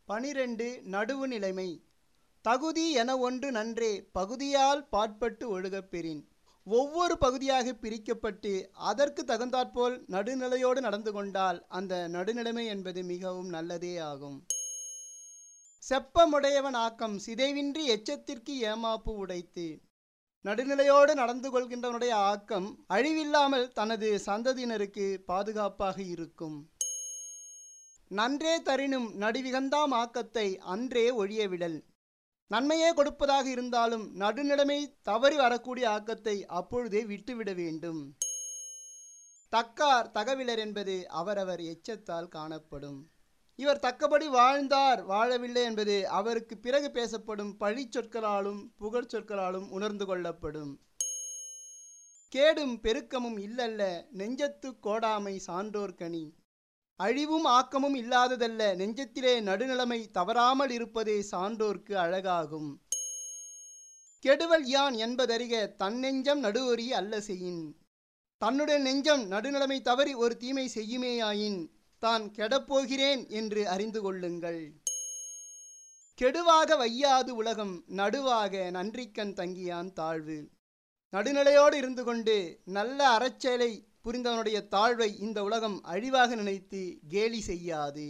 பனிரெண்டு நடுவு நிலைமை தகுதி என ஒன்று நன்றே பகுதியால் பாற்பட்டு ஒழுகப் பெறின் ஒவ்வொரு பகுதியாக பிரிக்கப்பட்டு அதற்கு தகுந்தாற்போல் நடுநிலையோடு நடந்து கொண்டால் அந்த நடுநிலைமை என்பது மிகவும் நல்லதே ஆகும் செப்பமுடையவன் ஆக்கம் சிதைவின்றி எச்சத்திற்கு ஏமாப்பு உடைத்து நடுநிலையோடு நடந்து கொள்கின்றவனுடைய ஆக்கம் அழிவில்லாமல் தனது சந்ததியினருக்கு பாதுகாப்பாக இருக்கும் நன்றே தரினும் நடுவிகந்தாம் ஆக்கத்தை அன்றே ஒழியவிடல் நன்மையே கொடுப்பதாக இருந்தாலும் நடுநிலைமை தவறி வரக்கூடிய ஆக்கத்தை அப்பொழுதே விட்டுவிட வேண்டும் தக்கார் தகவிலர் என்பது அவரவர் எச்சத்தால் காணப்படும் இவர் தக்கபடி வாழ்ந்தார் வாழவில்லை என்பது அவருக்கு பிறகு பேசப்படும் பழிச் சொற்களாலும் புகழ் சொற்களாலும் உணர்ந்து கொள்ளப்படும் கேடும் பெருக்கமும் இல்லல்ல நெஞ்சத்து கோடாமை சான்றோர் கனி அழிவும் ஆக்கமும் இல்லாததல்ல நெஞ்சத்திலே நடுநிலைமை தவறாமல் இருப்பதே சான்றோர்க்கு அழகாகும் கெடுவல் யான் என்பதறிக தன்னெஞ்சம் நடுவொறி அல்ல செய்யின் தன்னுடைய நெஞ்சம் நடுநிலைமை தவறி ஒரு தீமை செய்யுமேயாயின் தான் கெடப்போகிறேன் என்று அறிந்து கொள்ளுங்கள் கெடுவாக வையாது உலகம் நடுவாக நன்றிக்கண் தங்கியான் தாழ்வு நடுநிலையோடு இருந்து கொண்டு நல்ல அறச்செயலை புரிந்தவனுடைய தாழ்வை இந்த உலகம் அழிவாக நினைத்து கேலி செய்யாது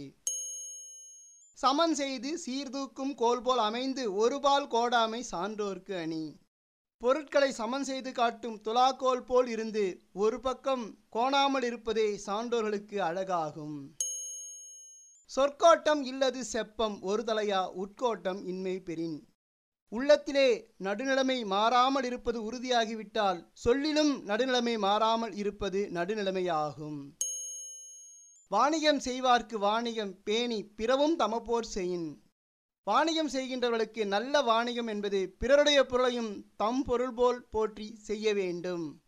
சமன் செய்து சீர்தூக்கும் கோல் போல் அமைந்து ஒருபால் கோடாமை சான்றோர்க்கு அணி பொருட்களை சமன் செய்து காட்டும் துலாக்கோல் போல் இருந்து ஒரு பக்கம் கோணாமல் இருப்பதே சான்றோர்களுக்கு அழகாகும் சொற்கோட்டம் இல்லது செப்பம் ஒரு தலையா உட்கோட்டம் இன்மை பெறின் உள்ளத்திலே நடுநிலைமை மாறாமல் இருப்பது உறுதியாகிவிட்டால் சொல்லிலும் நடுநிலைமை மாறாமல் இருப்பது நடுநிலைமையாகும் வாணிகம் செய்வார்க்கு வாணிகம் பேணி பிறவும் தமப்போர் செய்யின் வாணிகம் செய்கின்றவர்களுக்கு நல்ல வாணிகம் என்பது பிறருடைய பொருளையும் தம் பொருள் போல் போற்றி செய்ய வேண்டும்